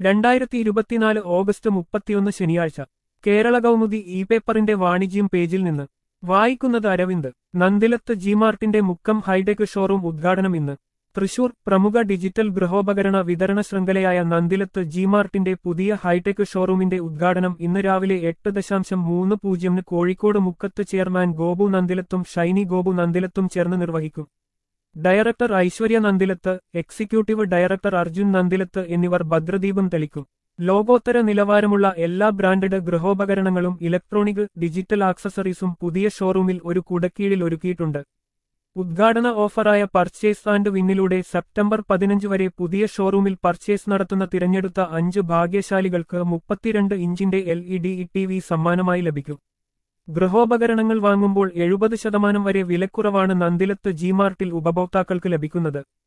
രണ്ടായിരത്തി ഇരുപത്തിനാല് ഓഗസ്റ്റ് മുപ്പത്തിയൊന്ന് ശനിയാഴ്ച കേരള കൗമുദി ഇ പേപ്പറിന്റെ വാണിജ്യം പേജിൽ നിന്ന് വായിക്കുന്നത് അരവിന്ദ് നന്ദിലത്ത് ജിമാർട്ടിന്റെ മുക്കം ഹൈടെക് ഷോറൂം ഉദ്ഘാടനം ഇന്ന് തൃശൂർ പ്രമുഖ ഡിജിറ്റൽ ഗൃഹോപകരണ വിതരണ ശൃംഖലയായ നന്ദിലത്ത് ജിമാർട്ടിന്റെ പുതിയ ഹൈടെക് ഷോറൂമിന്റെ ഉദ്ഘാടനം ഇന്ന് രാവിലെ എട്ട് ദശാംശം മൂന്ന് പൂജ്യമിന് കോഴിക്കോട് മുക്കത്ത് ചെയർമാൻ ഗോപു നന്ദിലത്തും ഷൈനി ഗോപു നന്ദിലത്തും ചേർന്ന് നിർവഹിക്കും director Aishwarya Nandilath executive director Arjun Nandilath എന്നിവർ ഭദ്രദീപം തെളിക്കും ലോകോത്തര നിലവാരമുള്ള എല്ലാ ബ്രാൻഡഡ് ഗൃഹോപകരണങ്ങളും ഇലക്ട്രോണിക് ഡിജിറ്റൽ ആക്സസറീസും പുതിയ ഷോറൂമിൽ ഒരു കുടക്കീഴിൽ ഒരുക്കിയിട്ടുണ്ട് ഉദ്ഘാടന ഓഫറായ പർച്ചേസ് ആൻഡ് വിന്നിലൂടെ സെപ്റ്റംബർ പതിനഞ്ച് വരെ പുതിയ ഷോറൂമിൽ പർച്ചേസ് നടത്തുന്ന തിരഞ്ഞെടുത്ത അഞ്ച് ഭാഗ്യശാലികൾക്ക് മുപ്പത്തിരണ്ട് ഇഞ്ചിന്റെ L E D T V സമ്മാനമായി ലഭിക്കും ഗൃഹോപകരണങ്ങൾ വാങ്ങുമ്പോൾ എഴുപത് ശതമാനം വരെ വിലക്കുറവാണ് നന്ദിലത്ത് ജിമാർട്ടിൽ ഉപഭോക്താക്കൾക്ക് ലഭിക്കുന്നത്